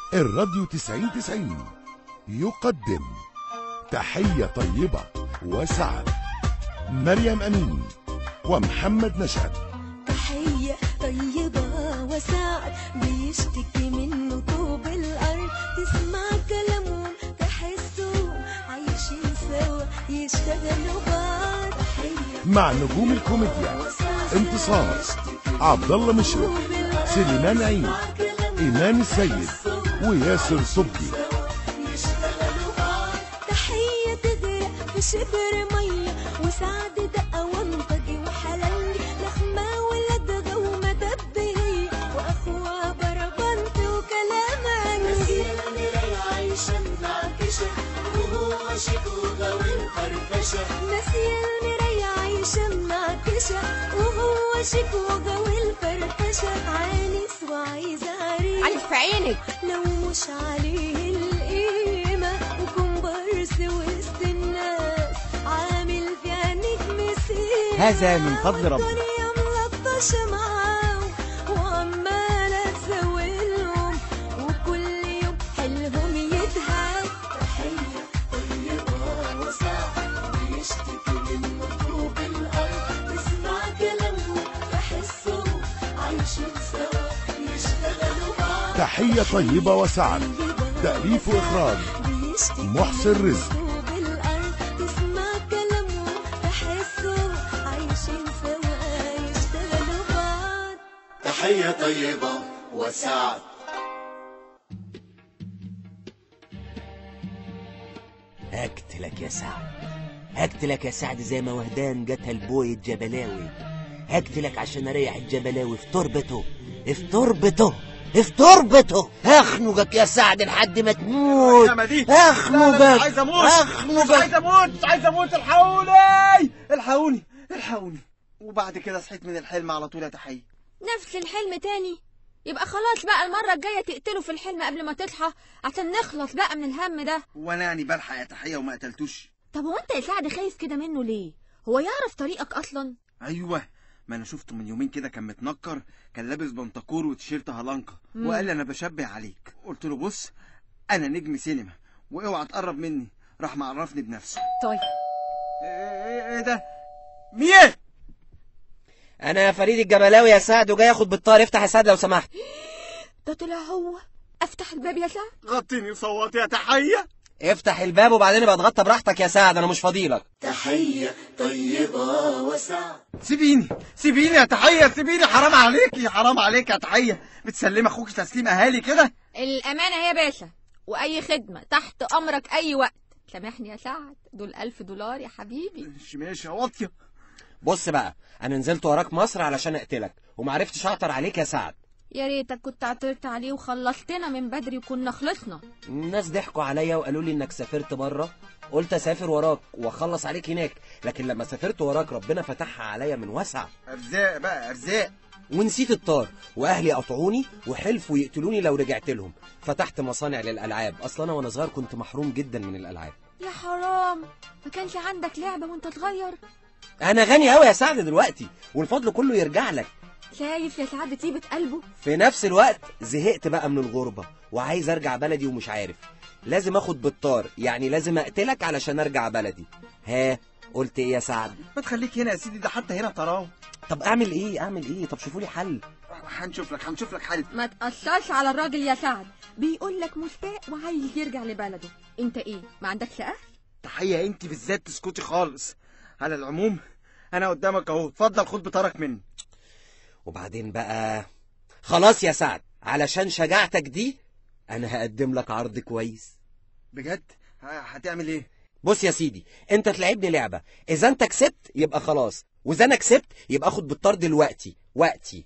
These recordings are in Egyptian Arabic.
الراديو 90 90 يقدم تحية طيبة وسعد مريم أمين ومحمد نشأت تحية طيبة وسعد بيشتكي منه طوب الأرض تسمع كلامهم تحسهم عايشين سوا يشتغلوا بعض تحية مع نجوم الكوميديا وسعد انتصار عبد الله مشرف سليمان عيد إيمان السيد وياسر صبحي يشتغلوا بعض تحية تغرق في شبر مية وسعد دقة وانطجي وحلنجي لخمة ولدغة ومدبهية وأخوها بربنت وكلام عنجي عايشة منعكشة وهو شكوغة والفرفشة ناسية المراية عايشة منعكشة وهو شكوغة والفرفشة عانس وعايزة عريس علي في عينك لو مش عليه القيمة وكومبارس وسط الناس عامل فيها نجم سيما هذا من فضل ربنا. والدنيا ملطشة معاهم وعمالة تزولهم وكل يوم حلهم يدهى تحية طيبة وسعد بيشتكي من مطلوب الأرض تسمع كلامهم تحسهم عايشين سوا يشتغلوا بعض تحية طيبة وسعد تأليف وإخراج محسن رزق. بالأرض تسمع كلامهم تحسهم عايشين سوا يشتغلوا بعض تحية طيبة وسعد هقتلك يا سعد هقتلك يا سعد زي ما وهدان جاتها البوي الجبلاوي هقتلك عشان اريح الجبلاوي في تربته في تربته في تربته اخنقك يا سعد لحد ما تموت النعمة دي اخنقك لا لا مش عايز اموت مش اخنقك عايز اموت مش عايز اموت الحقوني الحقوني الحقوني وبعد كده صحيت من الحلم على طول يا تحية نفس الحلم تاني يبقى خلاص بقى المرة الجاية تقتله في الحلم قبل ما تصحى عشان نخلص بقى من الهم ده وانا يعني بلحق يا تحية وما قتلتوش طب هو انت يا سعد خايف كده منه ليه هو يعرف طريقك اصلا ايوه ما انا شفته من يومين كده كان متنكر كان لابس بنطكور وتيشيرت هلانكا وقال لي انا بشبه عليك قلت له بص انا نجم سينما واوعى تقرب مني راح معرفني بنفسه طيب ايه ايه إيه ده مين انا فريد الجبلاوي يا سعد وجاي اخد بالطار افتح يا سعد لو سمحت ده طلع هو افتح الباب يا سعد غطيني وصوت يا تحية افتح الباب وبعدين ابقى اتغطى براحتك يا سعد انا مش فاضيلك تحية طيبة وسعد سيبيني سيبيني يا تحية سيبيني حرام عليكي حرام عليك يا تحية بتسلم اخوك تسليم اهالي كده الامانة يا باشا واي خدمة تحت امرك اي وقت سامحني يا سعد دول الف دولار يا حبيبي ماشي ماشي يا واطية بص بقى انا نزلت وراك مصر علشان اقتلك ومعرفتش اعطر عليك يا سعد يا ريتك كنت عطرت عليه وخلصتنا من بدري وكنا خلصنا الناس ضحكوا عليا وقالوا لي انك سافرت بره قلت اسافر وراك واخلص عليك هناك لكن لما سافرت وراك ربنا فتحها عليا من وسع ارزاق بقى ارزاق ونسيت الطار واهلي قطعوني وحلفوا يقتلوني لو رجعت لهم فتحت مصانع للالعاب اصلا انا وانا صغير كنت محروم جدا من الالعاب يا حرام ما كانش عندك لعبة وانت صغير انا غني قوي يا سعد دلوقتي والفضل كله يرجع لك شايف يا سعد طيبة قلبه في نفس الوقت زهقت بقى من الغربة وعايز ارجع بلدي ومش عارف لازم اخد بالطار يعني لازم اقتلك علشان ارجع بلدي ها قلت ايه يا سعد ما تخليك هنا يا سيدي ده حتى هنا تراه طب اعمل ايه اعمل ايه طب شوفوا لي حل هنشوف لك هنشوف لك حل ما تقصرش على الراجل يا سعد بيقول لك مستاء وعايز يرجع لبلده انت ايه ما عندكش اهل تحية انت بالذات تسكتي خالص على العموم انا قدامك اهو اتفضل خد بطارك مني وبعدين بقى خلاص يا سعد علشان شجاعتك دي انا هقدم لك عرض كويس بجد ه- هتعمل ايه بص يا سيدي انت تلعبني لعبة اذا انت كسبت يبقى خلاص واذا انا كسبت يبقى اخد بالطار دلوقتي وقتي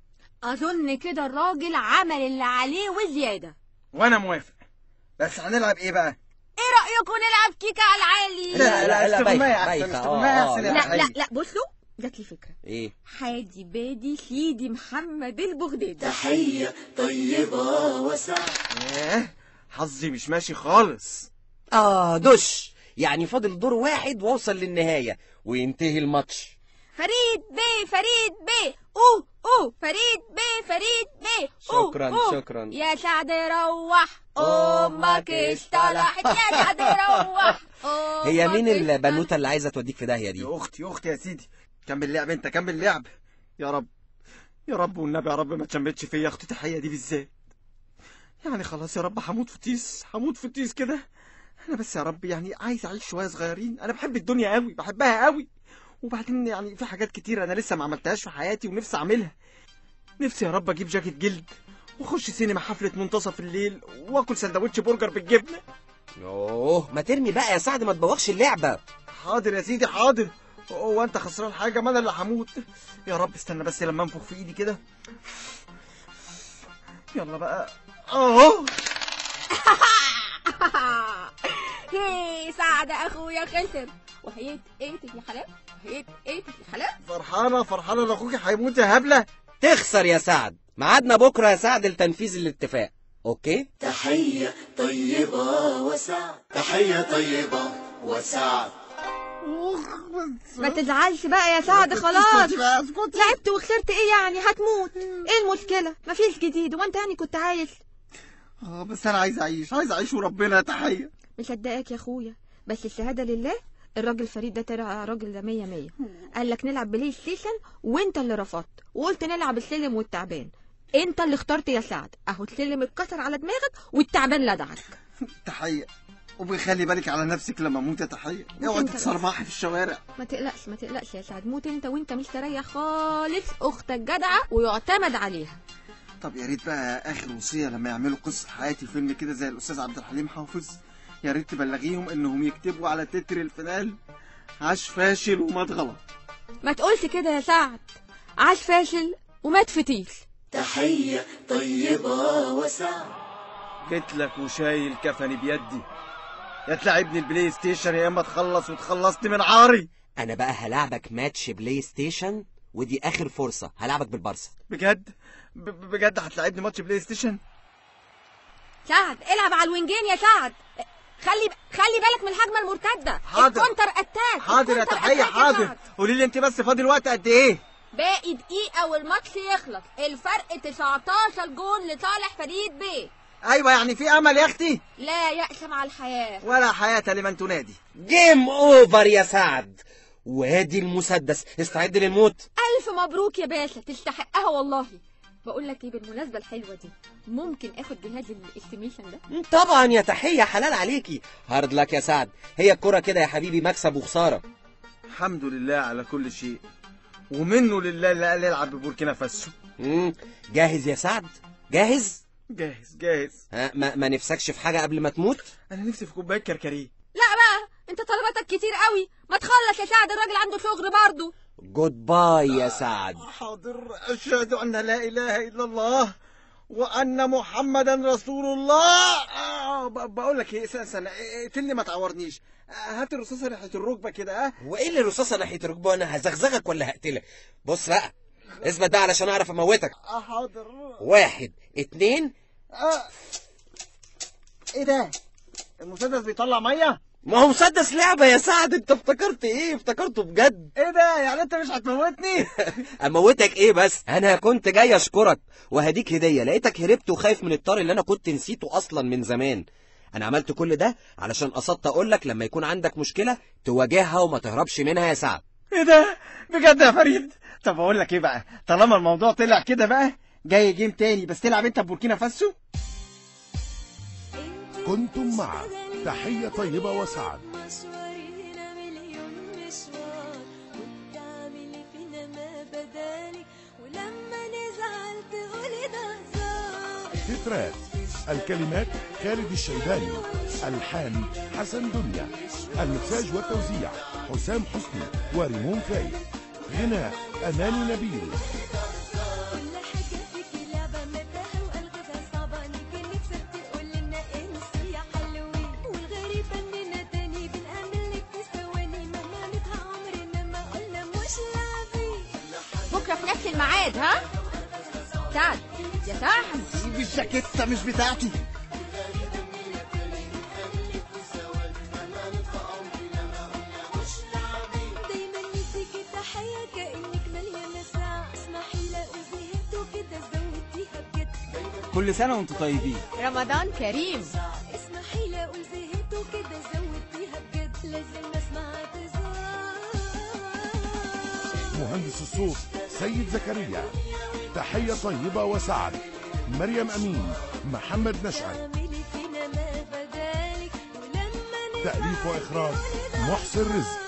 اظن كده الراجل عمل اللي عليه وزيادة وانا موافق بس هنلعب ايه بقى ايه رأيكم نلعب كيكة على العالي لا لا لا، استغماية بايخة، احسن بايخة، استغماية آه، احسن آه، يا لا تحية لا لا بصوا جات لي فكرة ايه حادي بادي سيدي محمد البغدادي تحية طيبة وسعد ياه حظي مش ماشي خالص اه دش يعني فاضل دور واحد واوصل للنهاية وينتهي الماتش فريد بيه فريد بيه اوه اوه فريد بيه فريد بيه أوه، شكراً، أوه. شكراً. يا سعد روح امك اصطلحت يا سعد روح هي مين أمك البنوته اللي عايزه توديك في داهيه دي يا اختي يا اختي يا سيدي كمل لعب انت كمل لعب يا رب يا رب والنبي يا رب ما تشمتش فيا اختي تحيه دي بالذات يعني خلاص يا رب هموت في طيس هموت في طيس كده انا بس يا رب يعني عايز اعيش شويه صغيرين انا بحب الدنيا قوي بحبها قوي وبعدين يعني في حاجات كتير انا لسه ما عملتهاش في حياتي ونفسي اعملها نفسي يا رب اجيب جاكيت جلد واخش سينما حفله منتصف الليل واكل سندوتش برجر بالجبنه يوه ما ترمي بقى يا سعد ما تبوخش اللعبه حاضر يا سيدي حاضر هو انت خسران حاجه ما انا اللي هموت يا رب استنى بس لما انفخ في ايدي كده يلا بقى اهو هي سعد اخويا خسر وهيت ايتك يا حلال وهيت ايتك يا حلال فرحانه فرحانه ان اخوكي هيموت يا هبله تخسر يا سعد ميعادنا بكره يا سعد لتنفيذ الاتفاق اوكي تحية طيبة وسعد تحية طيبة وسعد ما تزعلش بقى يا سعد خلاص لعبت وخسرت ايه يعني هتموت ايه المشكلة مفيش جديد وانت يعني كنت عايز اه بس انا عايز اعيش عايز اعيش وربنا يا تحيه مصدقك يا اخويا بس الشهادة لله الراجل فريد ده ترى راجل ده مية مية قال لك نلعب بلاي ستيشن وانت اللي رفضت وقلت نلعب السلم والتعبان انت اللي اخترت يا سعد اهو السلم اتكسر على دماغك والتعبان لدعك تحيه وبيخلي بالك على نفسك لما اموت يا تحيه اوعي انت تتصرمحي في الشوارع ما تقلقش ما تقلقش يا سعد موت انت وانت مستريح خالص اختك جدعة ويعتمد عليها طب يا ريت بقى اخر وصيه لما يعملوا قصه حياتي فيلم كده زي الاستاذ عبد الحليم حافظ يا ريت تبلغيهم انهم يكتبوا على تتر الفينال عاش فاشل ومات غلط ما تقولش كده يا سعد عاش فاشل ومات فتيل تحية طيبة وسعد جيت لك وشايل كفني بيدي يا تلعبني البلاي ستيشن يا اما تخلص وتخلصني من عاري انا بقى هلعبك ماتش بلاي ستيشن ودي اخر فرصه هلعبك بالبارسا بجد ب- ب- بجد هتلعبني ماتش بلاي ستيشن سعد العب على الوينجين يا سعد خلي خلي بالك من الهجمه المرتده حاضر. الكونتر اتاك حاضر يا الكونتر تحيه أتاك يا حاضر سعد. قولي لي انت بس فاضل وقت قد ايه باقي دقيقه والماتش يخلص الفرق 19 جون لصالح فريد بيه ايوه يعني في امل يا اختي لا يأس مع الحياه ولا حياه لمن تنادي جيم اوفر يا سعد وادي المسدس استعد للموت الف مبروك يا باشا تستحقها والله بقول لك ايه بالمناسبه الحلوه دي ممكن اخد جهاز الاستيميشن ده طبعا يا تحيه حلال عليكي هارد لك يا سعد هي الكره كده يا حبيبي مكسب وخساره الحمد لله على كل شيء ومنه لله اللي قال يلعب ببوركينا فاسو مم. جاهز يا سعد جاهز جاهز جاهز ها ما, ما نفسكش في حاجه قبل ما تموت انا نفسي في كوبايه كركريه لا بقى انت طلباتك كتير قوي ما تخلص يا سعد الراجل عنده شغل برضه جود باي يا سعد حاضر اشهد ان لا اله الا الله وان محمدا رسول الله آه ب- بقول لك ايه استنى استنى اقتلني ما تعورنيش آه، هات الرصاصه ناحيه الركبه كده ها وايه اللي الرصاصه ناحيه ركبه انا هزغزغك ولا هقتلك بص بقى اثبت ده علشان اعرف اموتك آه حاضر واحد اتنين آه. ايه ده المسدس بيطلع ميه ما هو مسدس لعبه يا سعد انت افتكرت ايه افتكرته بجد ايه ده يعني انت مش هتموتني اموتك ايه بس انا كنت جاي اشكرك وهديك هديه لقيتك هربت وخايف من الطار اللي انا كنت نسيته اصلا من زمان انا عملت كل ده علشان قصدت اقول لك لما يكون عندك مشكله تواجهها وما تهربش منها يا سعد ايه ده بجد يا فريد طب اقول لك ايه بقى طالما الموضوع طلع كده بقى جاي جيم تاني بس تلعب انت ببوركينا فاسو كنتم مع تحية طيبة وسعد مشواري هنا مليون مشوار وبتعملي فينا ما بدالك ولما نزعل تقولي ده هزار تترات الكلمات خالد الشيباني ألحان حسن دنيا المكساج والتوزيع حسام حسني وريمون فايز غناء أماني نبيل كل حاجة فيكي لعبة متاهة وألغازها صعبة نيجي نكسب تقول لنا انسي يا حلوين والغريبة إننا تاني بنعمل لك في ثواني ما معناتها عمرنا ما قلنا مش لاعبين بكره في نفس الميعاد ها سعد يا سعد دي الجاكيتة مش بتاعتي دايما نديكي تحية كأنك مليانة ساعة اسمحي كل سنة وانتم طيبين رمضان كريم اسمحي لي اقول زهقت وكده زود فيها بجد لازم اسمع اعتذار مهندس الصوت سيد زكريا تحية طيبة وسعد مريم أمين محمد نشأت اعملي فينا ما بدالك ولما تأليف وإخراج محسن رزق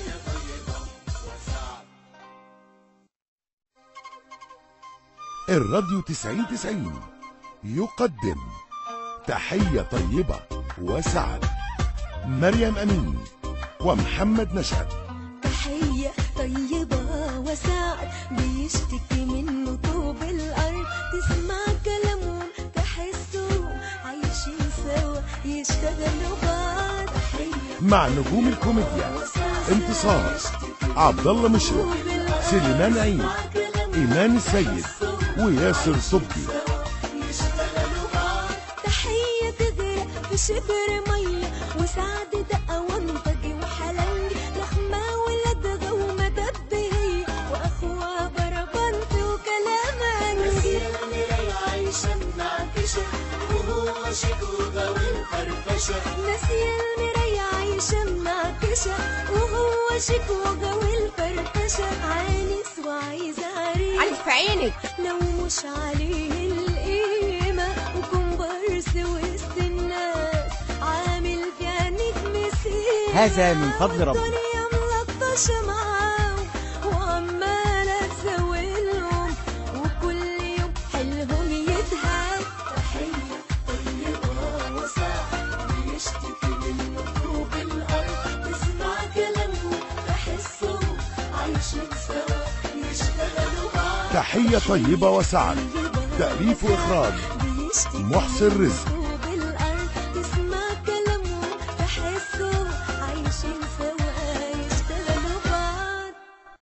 الراديو تسعين تسعين يقدم تحية طيبة وسعد مريم أمين ومحمد نشأت تحية طيبة وسعد بيشتكي منه طوب الأرض تسمع كلامهم تحسهم عايشين سوا يشتغلوا بعض تحية مع نجوم الكوميديا انتصار عبد الله مشرف سليمان عيد إيمان السيد وياسر صبحي تحية تغرق في شبر مية وسعد دقة وانطقي وحلنجي لخمة ولدغة ومدبهية وأخوها بربنت وكلامنجي ناسية المراية عايشة منعكشة وهو شيك وجو الفرفشة عانس وعايزة عريس علي في عينك لو مش عليه القيمة وكومبارس وسط الناس عامل في عينيك مسيح هذا من فضل ربنا. الدنيا ملطشة معاهم وعمالة تزولهم وكل يوم حلهم يتهاب تحية طيبة وسعد بيشتكي من مكروب الأرض تسمع كلامهم تحسهم عايشين سوا يشتغلوا بعض تحية طيبة وسعد تأليف وإخراج محسن رزق